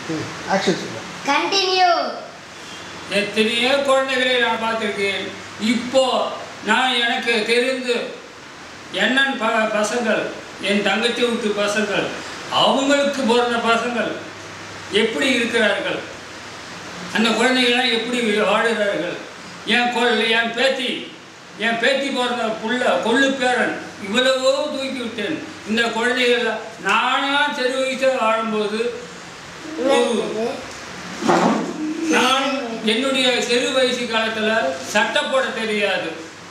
ம் ஆக்ஷன் சொல்லுங்கள் கண்டினியூ எத்தனையோ குழந்தைகளை நான் பார்த்துருக்கேன் இப்போ நான் எனக்கு தெரிந்து என்னன் ப பசங்கள் என் தங்கச்சி வீட்டு பசங்கள் அவங்களுக்கு பிறந்த பசங்கள் எப்படி இருக்கிறார்கள் அந்த குழந்தைகள்லாம் எப்படி வாழுகிறார்கள் என் கொள் என் பேத்தி என் பேத்தி பிறந்த புள்ள கொள்ளு பேரன் இவ்வளவோ தூக்கி விட்டேன் இந்த குழந்தைகள் நானா தெரு வயசாக வாழும்போது ஒரு நான் என்னுடைய சிறு வயசு காலத்துல சட்டை போட தெரியாது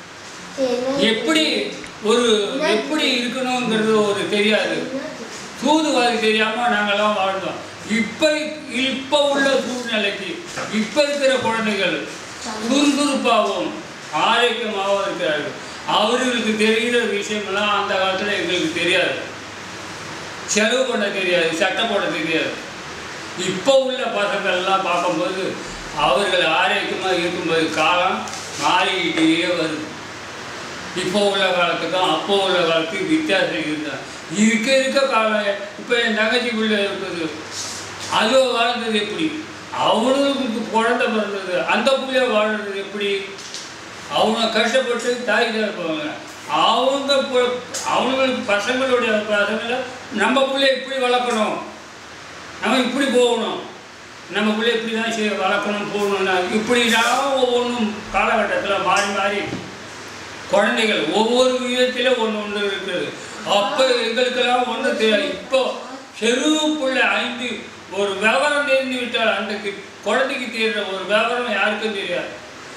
எப்படி ஒரு எப்படி இருக்கணுங்கிறது ஒரு தெரியாது தூதுவாதி தெரியாம நாங்கெல்லாம் வாழ்ந்தோம் இப்ப இப்ப உள்ள சூழ்நிலைக்கு இப்ப இருக்கிற குழந்தைகள் சுறுசுறுப்பாகவும் ஆரோக்கியமாகவும் இருக்கிறார்கள் அவர்களுக்கு தெரிகிற விஷயமெல்லாம் அந்த காலத்துல எங்களுக்கு தெரியாது செலவு பண்ண தெரியாது சட்டை போட தெரியாது இப்போ உள்ள பசங்கள்லாம் பார்க்கும்போது அவர்கள் ஆரோக்கியமாக இருக்கும்போது காலம் மாறிக்கிட்டே வருது இப்போ உள்ள காலத்துக்கும் அப்போ உள்ள காலத்துக்கும் வித்தியாசம் இருந்தா இருக்க இருக்க காலம் இப்போ என் தங்கச்சி பிள்ளை இருக்குது அது வாழ்ந்தது எப்படி அவனுக்கு குழந்தை பிறந்தது அந்த பிள்ளைய வாழ்றது எப்படி அவங்க கஷ்டப்பட்டு தாய் இருப்பாங்க அவங்க பு- அவங்களுக்கு பசங்களுடைய பசங்களை நம்ம பிள்ளைய இப்படி வளர்க்கணும் நம்ம இப்படி போகணும் நம்ம பிள்ளை இப்படி தான் செய்ய வளர்க்கணும் போகணும்னா இப்படி தான் ஒவ்வொன்றும் காலகட்டத்தில் மாறி மாறி குழந்தைகள் ஒவ்வொரு விதத்திலும் ஒன்று ஒன்று இருக்குது அப்போ எங்களுக்கெல்லாம் ஒன்று தெரியாது இப்போ செரு பிள்ளை ஐந்து ஒரு விவரம் தெரிந்து விட்டால் அந்த கி- குழந்தைக்கு தெரிகிற ஒரு விவரம் யாருக்கும் தெரியாது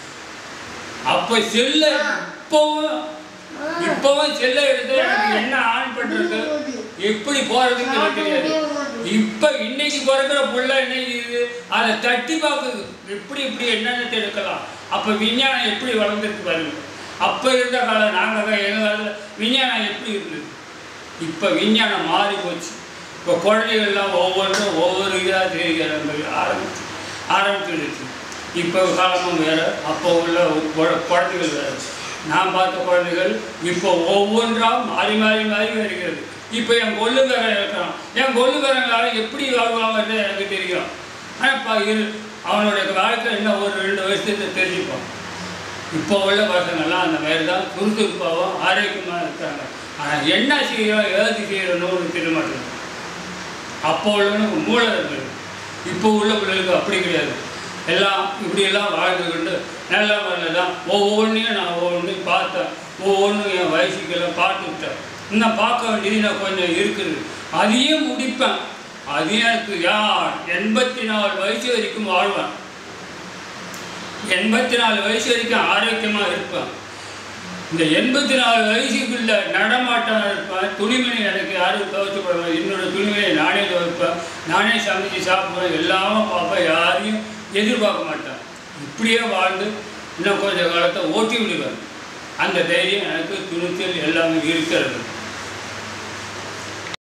அப்போ செல்ல இப்போவும் இப்போவும் செல்ல எடுத்து எனக்கு என்ன ஆன் பண்ணுறது எப்படி போகிறதுன்னு எனக்கு தெரியாது இப்போ இன்னைக்கு பிறக்கிற புள்ள என்ன செய்யுது அதை தட்டி பார்க்குது எப்படி இப்படி என்னென்ன எடுக்கலாம் அப்போ விஞ்ஞானம் எப்படி வளர்ந்துருக்கு பாருங்க அப்போ இருந்த காலம் நாங்கள் எங்கள் காலத்தில் விஞ்ஞானம் எப்படி இருந்தது இப்போ விஞ்ஞானம் மாறி போச்சு இப்போ குழந்தைகள்லாம் ஒவ்வொன்றும் ஒவ்வொரு இதாக தெரிய ஆரம்பிச்சு ஆரம்பிச்சிடுச்சு இப்போ காலமும் வேறு அப்போ உள்ள குழ- குழந்தைகள் வேறு நான் பார்த்த குழந்தைகள் இப்போ ஒவ்வொன்றா மாறி மாறி மாறி வருகிறது இப்போ என் கொள்ளுக்காரன் இருக்கிறான் என் கொள்ளுக்காரங்களால எப்படி வாழ்வாங்கிறது எனக்கு தெரியும் ஆனால் இப்போ இரு அவனுடைய வாழ்க்கை என்ன ஒரு ரெண்டு வருஷத்துக்கு தெரிஞ்சுப்பான் இப்போ உள்ள பசங்கள்லாம் அந்த மாதிரி தான் சுறுசுறுப்பாகவும் ஆரோக்கியமாக இருக்காங்க ஆனால் என்ன செய்யறோம் ஏது செய்யறோன்னு தெரிய மாட்டேங்குது அப்போ உள்ளவனுக்கு மூளை இருக்குது இப்போ உள்ள பிள்ளைகளுக்கு அப்படி கிடையாது எல்லாம் இப்படியெல்லாம் வாழ்ந்து கொண்டு நல்ல முறையில் தான் ஒவ்வொன்றையும் நான் ஒவ்வொன்றையும் பார்த்தேன் ஒவ்வொன்றும் என் வயசுக்கெல்லாம் பார்த்துக்கிட்டேன் இன்னும் பார்க்க வேண்டியது நான் கொஞ்சம் இருக்குது அதையும் முடிப்பேன் அது எனக்கு யார் எண்பத்தி நாலு வயசு வரைக்கும் வாழ்வேன் எண்பத்தி நாலு வயசு வரைக்கும் ஆரோக்கியமாக இருப்பேன் இந்த எண்பத்தி நாலு வயசுக்குள்ள நடமாட்டம் இருப்பேன் துணிமணி எனக்கு யாரும் துவைச்சு போடுவேன் என்னோட துணிமணியை நானே துவைப்பேன் நானே சமைச்சு சாப்பிடுவேன் எல்லாமே பார்ப்பேன் யாரையும் எதிர்பார்க்க மாட்டேன் இப்படியே வாழ்ந்து இன்னும் கொஞ்சம் காலத்தை ஓட்டி விடுவேன் அந்த தைரியம் எனக்கு துணிச்சல் எல்லாமே இருக்கிறது